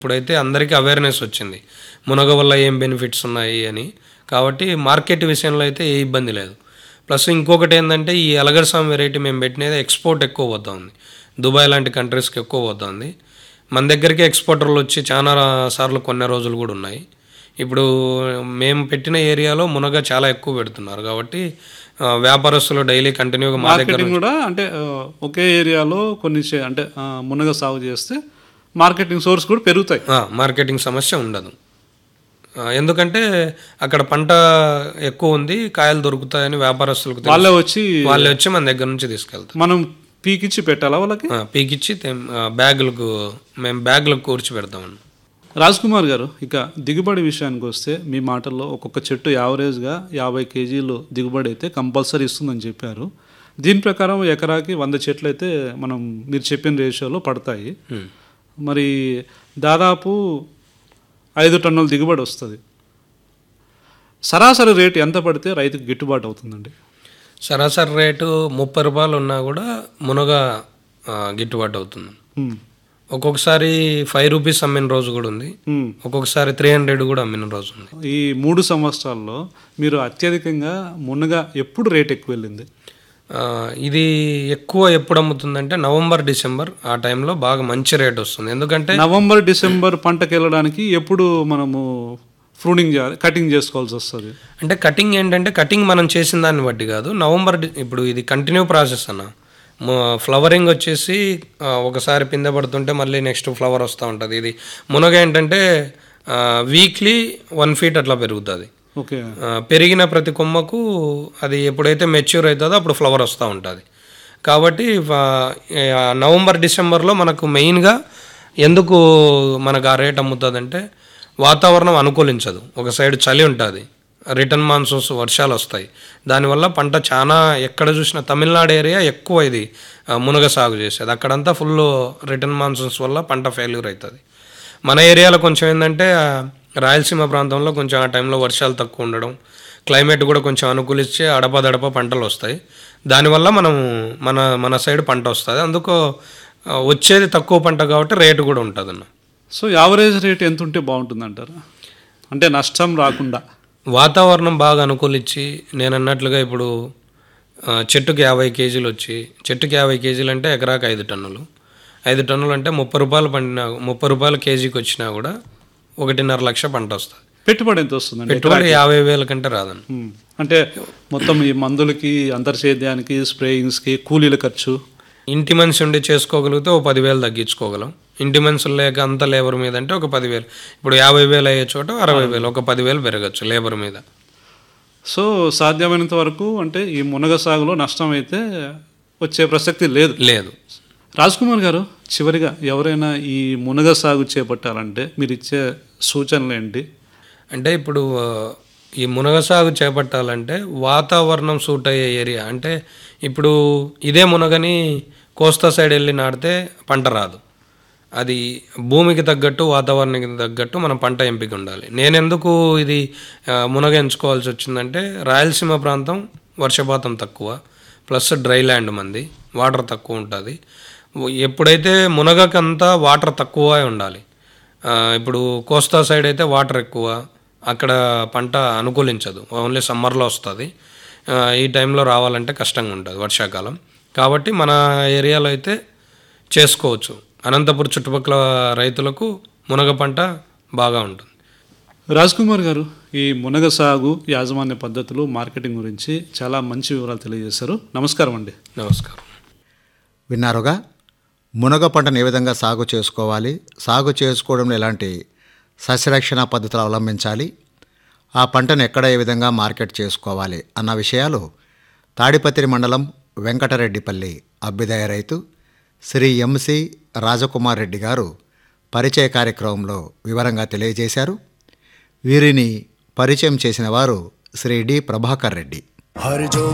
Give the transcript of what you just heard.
ఇప్పుడైతే అందరికీ అవేర్నెస్ వచ్చింది మునగ వల్ల ఏం బెనిఫిట్స్ ఉన్నాయి అని కాబట్టి మార్కెట్ విషయంలో అయితే ఏ ఇబ్బంది లేదు ప్లస్ ఇంకొకటి ఏంటంటే ఈ అలగర్సాం వెరైటీ మేము పెట్టినది ఎక్స్పోర్ట్ ఎక్కువ పోతా ఉంది దుబాయ్ లాంటి కంట్రీస్కి ఎక్కువ పోతా ఉంది మన దగ్గరికి ఎక్స్పోర్టర్లు వచ్చి చాలా సార్లు కొన్న రోజులు కూడా ఉన్నాయి ఇప్పుడు మేము పెట్టిన ఏరియాలో మునగ చాలా ఎక్కువ పెడుతున్నారు కాబట్టి ఆ, వ్యాపారస్తులు డైలీ కంటిన్యూగా మా దగ్గర మార్కెటింగ్ కూడా అంటే ఆ, ఒకే ఏరియాలో కొన్ని చే- అంటే ఆ, మునగ సాగు చేస్తే మార్కెటింగ్ సోర్స్ కూడా పెరుగుతాయి ఆ, మార్కెటింగ్ సమస్య ఉండదు ఆ, ఎందుకంటే అక్కడ పంట ఎక్కువ ఉంది కాయలు దొరుకుతాయని వ్యాపారస్తులకు తెలుసు. వాళ్ళే వచ్చి వాళ్ళే వచ్చి మన దగ్గర నుంచి తీసుకెళ్తారు మనం పీకిచ్చి పెట్టాలా వాళ్ళకి ఆ, పీకిచ్చి తెం- ఆ, బ్యాగులకు మేము బ్యాగులకు కూర్చి పెడతామండి రాజ్ కుమార్ గారు ఇక దిగుబడి విషయానికి వస్తే మీ మాటల్లో ఒక్కొక్క చెట్టు యావరేజ్గా యాభై కేజీలు దిగుబడి అయితే కంపల్సరీ ఇస్తుందని చెప్పారు దీని ప్రకారం ఎకరాకి వంద చెట్లు అయితే మనం మీరు చెప్పిన రేషియోలో పడతాయి ఉమ్. మరి దాదాపు ఐదు టన్నుల దిగుబడి వస్తుంది సరాసరి రేటు ఎంత పడితే రైతుకు గిట్టుబాటు అవుతుందండి సరాసరి రేటు ముప్పై రూపాయలు ఉన్నా కూడా మునగ ఆ, గిట్టుబాటు అవుతుంది ఉమ్, ఒక్కొక్కసారి ఫైవ్ రూపీస్ అమ్మిన రోజు కూడా ఉంది ఉమ్. ఒక్కొక్కసారి త్రీ హండ్రెడ్ కూడా అమ్మిన రోజు ఉంది ఈ మూడు సంవత్సరాల్లో మీరు అత్యధికంగా మునగ ఎప్పుడు రేట్ ఎక్కువ వెళ్ళింది ఆ, ఇది ఎక్కువ ఎప్పుడు అమ్ముతుందంటే నవంబర్ డిసెంబర్ ఆ టైంలో బాగా మంచి రేట్ వస్తుంది ఎందుకంటే నవంబర్ డిసెంబర్ పంటకి వెళ్ళడానికి ఎప్పుడు మనము ఫ్రూనింగ్ చేయాలి కటింగ్ చేసుకోవాల్సి వస్తుంది అంటే కటింగ్ ఏంటంటే కటింగ్ మనం చేసిన దాన్ని బట్టి కాదు నవంబర్ డి- ఇప్పుడు ఇది కంటిన్యూ ప్రాసెస్ అన్న ఫ్లవరింగ్ వచ్చేసి ఆ, ఒకసారి పిందె పడుతుంటే మళ్ళీ నెక్స్ట్ ఫ్లవర్ వస్తూ ఉంటుంది ఇది మునగ ఏంటంటే వీక్లీ వన్ ఫీట్ అట్లా పెరుగుతుంది ఓకే ఆ, పెరిగిన ప్రతి కొమ్మకు అది ఎప్పుడైతే మెచ్యూర్ అవుతుందో అప్పుడు ఫ్లవర్ వస్తూ ఉంటుంది కాబట్టి ఆ, ఆ, నవంబర్ డిసెంబర్లో మనకు మెయిన్గా ఎందుకు మనకు ఆ రేట్ అమ్ముతుందంటే వాతావరణం అనుకూలించదు ఒక సైడ్ చలి ఉంటుంది రిటర్న్ మాన్సూన్స్ వర్షాలు వస్తాయి దానివల్ల పంట చాలా ఎక్కడ చూసినా తమిళనాడు ఏరియా ఎక్కువ ఇది ఆ, మునగ సాగు చేసేది అక్కడంతా ఫుల్ రిటర్న్ మాన్సూన్స్ వల్ల పంట ఫెయిల్యూర్ అవుతుంది మన ఏరియాలో కొంచెం ఏంటంటే ఆ, రాయలసీమ ప్రాంతంలో కొంచెం ఆ టైంలో వర్షాలు తక్కువ ఉండడం క్లైమేట్ కూడా కొంచెం అనుకూలించి అడపదడప పంటలు వస్తాయి దానివల్ల మనం మన మన సైడ్ పంట వస్తుంది అందుకు ఆ, వచ్చేది తక్కువ పంట కాబట్టి రేటు కూడా ఉంటుంది అన్న సో యావరేజ్ రేట్ ఎంత ఉంటే బాగుంటుంది అంటారు అంటే నష్టం రాకుండా వాతావరణం బాగా అనుకూలించి నేను అన్నట్లుగా ఇప్పుడు ఆ, చెట్టుకి యాభై కేజీలు వచ్చి చెట్టుకి యాభై కేజీలు అంటే ఎకరాకి ఐదు టన్నులు ఐదు టన్నులు అంటే ముప్పై రూపాయలు పండినా ముప్పై రూపాయలు కేజీకి వచ్చినా కూడా ఒకటిన్నర లక్ష పంట వస్తుంది పెట్టుబడి ఎంత వస్తుందండి పెట్టుబడి యాభై వేల కంటే రాదన్న ఉమ్, అంటే మొత్తం ఈ మందులకి అంతర్సేద్యానికి స్ప్రేయింగ్స్కి కూలీల ఖర్చు ఇంటి మనిషి ఉండి చేసుకోగలిగితే ఒక పదివేలు తగ్గించుకోగలం ఇంటి మనుషులు లేక అంత లేబర్ మీద అంటే ఒక పదివేలు ఇప్పుడు యాభై వేలు అయ్యే చోట అరవై వేలు ఒక పదివేలు పెరగచ్చు లేబర్ మీద సో సాధ్యమైనంత వరకు అంటే ఈ మునగ సాగులో నష్టం అయితే వచ్చే ప్రసక్తి లేదు లేదు రాజ్ కుమార్ గారు చివరిగా ఎవరైనా ఈ మునగ సాగు చేపట్టాలంటే మీరు ఇచ్చే సూచనలు ఏంటి అంటే ఇప్పుడు ఆ, ఈ మునగ సాగు చేపట్టాలంటే వాతావరణం సూట్ అయ్యే ఏరియా అంటే ఇప్పుడు ఇదే మునగని కోస్తా సైడ్ వెళ్ళి నాటితే పంట రాదు అది భూమికి తగ్గట్టు వాతావరణానికి తగ్గట్టు మన పంట ఎంపిక ఉండాలి నేను ఎందుకు ఇది ఆ, మునగ ఎంచుకోవాల్సి వచ్చిందంటే రాయలసీమ ప్రాంతం వర్షపాతం తక్కువ ప్లస్ డ్రై ల్యాండ్ మంది వాటర్ తక్కువ ఉంటుంది ఎప్పుడైతే మునగకంతా వాటర్ తక్కువ ఉండాలి ఆ, ఇప్పుడు కోస్తా సైడ్ అయితే వాటర్ ఎక్కువ అక్కడ పంట అనుకూలించదు ఓన్లీ సమ్మర్లో వస్తుంది ఆ, ఈ టైంలో రావాలంటే కష్టంగా ఉంటుంది వర్షాకాలం కాబట్టి మన ఏరియాలో అయితే చేసుకోవచ్చు అనంతపురం చుట్టుపక్కల రైతులకు మునగ పంట బాగా ఉంటుంది రాజ్ కుమార్ గారు ఈ మునగ సాగు యాజమాన్య పద్ధతులు మార్కెటింగ్ గురించి చాలా మంచి వివరాలు తెలియజేశారు నమస్కారం అండి నమస్కారం విన్నారుగా మునగ పంటను ఏ విధంగా సాగు చేసుకోవాలి సాగు చేసుకోవడంలో ఎలాంటి సస్యరక్షణ పద్ధతులు అవలంబించాలి ఆ పంటను ఎక్కడ ఏ విధంగా మార్కెట్ చేసుకోవాలి అన్న విషయాలు తాడిపత్రి మండలం వెంకటరెడ్డిపల్లి అభ్యుదయ రైతు శ్రీ ఎంసి రాజకుమార్ రెడ్డి గారు పరిచయ కార్యక్రమంలో వివరంగా తెలియజేశారు వీరిని పరిచయం చేసిన వారు శ్రీ డి ప్రభాకర్ రెడ్డి हर जो